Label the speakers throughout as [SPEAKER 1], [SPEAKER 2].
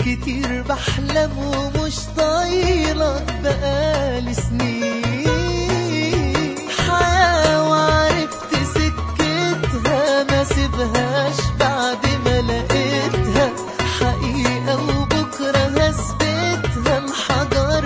[SPEAKER 1] كتير بحلم ومش طايلك بقالي سنين حياة وعرفت سكتها ما سيبهاش بعد ما لقيتها حقيقة وبكرة هثبتها انحجر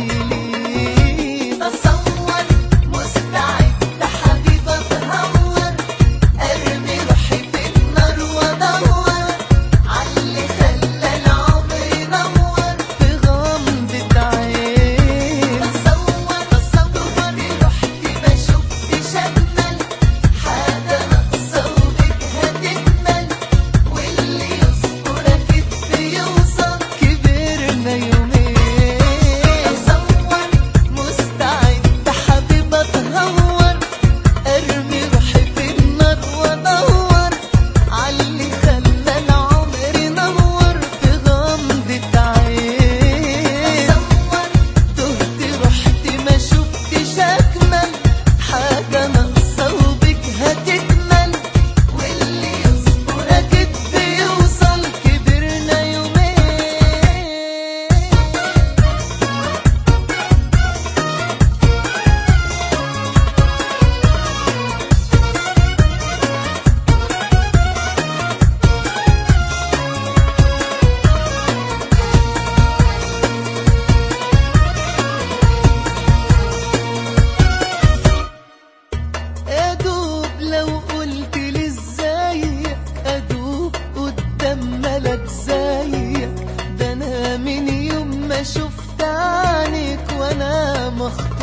[SPEAKER 1] بيلين أصور مستعد حبيبة أتهور أرمي روحي في النار وأدور عاللي خلى العمر ينور في غمضة عين أصور أصور رحت ما شفتش أجمل حاجة ناقصة وبك هتكمل واللي يصبر أكيد بيوصل كبرنا يومين أصور مستعد حبيبة أتهور أرمي روحي في النار وأدور عاللي خلى العمر ينور في غمضة عين تهت رحت ما شفتش أجمل حاجة ناقصة وبك هتكمل واللي يصبر أكيد بيوصل كبرنا يومين ادوب لو قلت لي ازيك ادوب قدام ملك زيك ده انا من يوم ما شفت عنك وانا مختار